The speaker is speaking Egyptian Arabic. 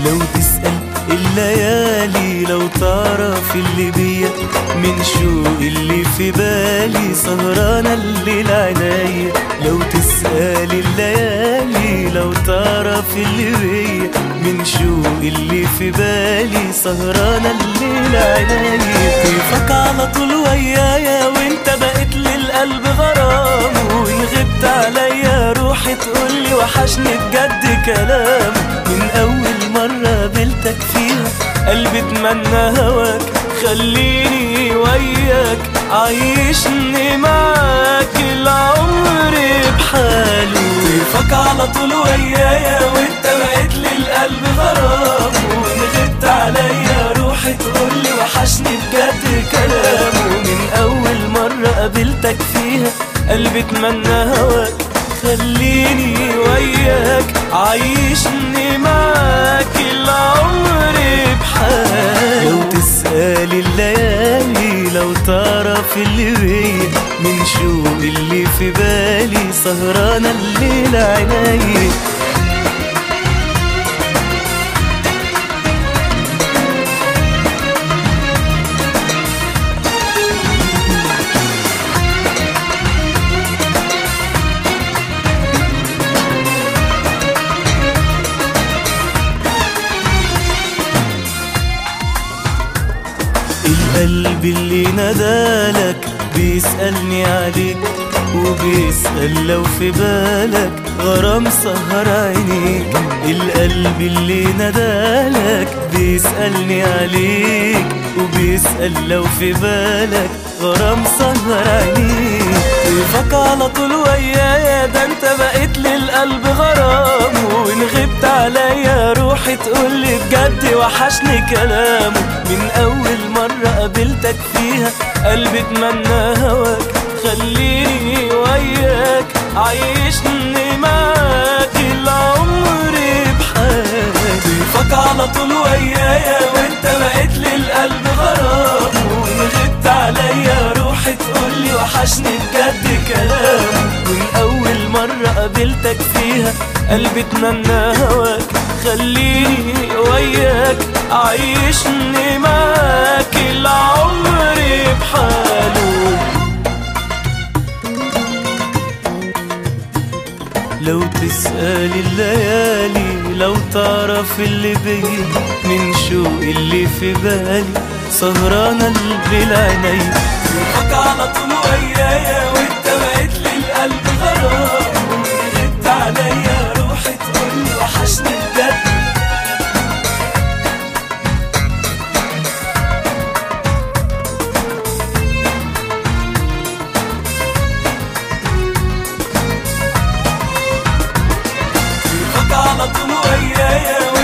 لو تسأل الليالي لو تعرف اللي بيا من شوق اللي في بالي سهرانة الليل عينيا لو تسأل الليالي لو تعرف اللي بيا من شوق اللي في بالي سهرانة الليل عينيا كيفك على طول ويايا وانت بقيت للقلب غرام وان غبت عليا روحي تقولي وحشني بجد كلام من اول مرة قابلتك فيها قلبي اتمنى هواك خليني وياك عيشني معاك العمر بحاله كيفك على طول ويايا وانت بقيت للقلب غرام وان غبت عليا روحي تقولي وحشني بجد كلام ومن اول مرة قابلتك فيها قلبي اتمنى هواك خليني وياك عيشني معاك العمر بحال لو تسأل الليالي لو تعرف اللي بيا من شوق اللي في بالي سهرانة الليل عينيا القلب اللي نادالك بيسألني عليك وبيسأل لو في بالك غرام سهر عينيك القلب اللي نادالك بيسألني عليك وبيسأل لو في بالك غرام سهر عينيك كيفك على طول ويايا ده انت بقيت للقلب غرام وان غبت عليا روحي تقولي بجد وحشني كلامه من اول مرة قابلتك فيها قلبي اتمنى هواك خليني وياك عيشني معاك العمر بحالك كيفك على طول ويايا وانت بقيت للقلب غرام وان غبت عليا روحي تقولي وحشني بجد كلام من اول مرة قابلتك فيها قلبي اتمنى هواك خليني وياك عيشني معاك العمر بحاله لو تسأل الليالي لو تعرف اللي بيا من شوق اللي في بالي سهرانة الليل عيني كيفك على طول ويايا وانت بقيت للقلب غرام غبت عليا روحي تقولي وحشني بجد كيفك على طول ويايا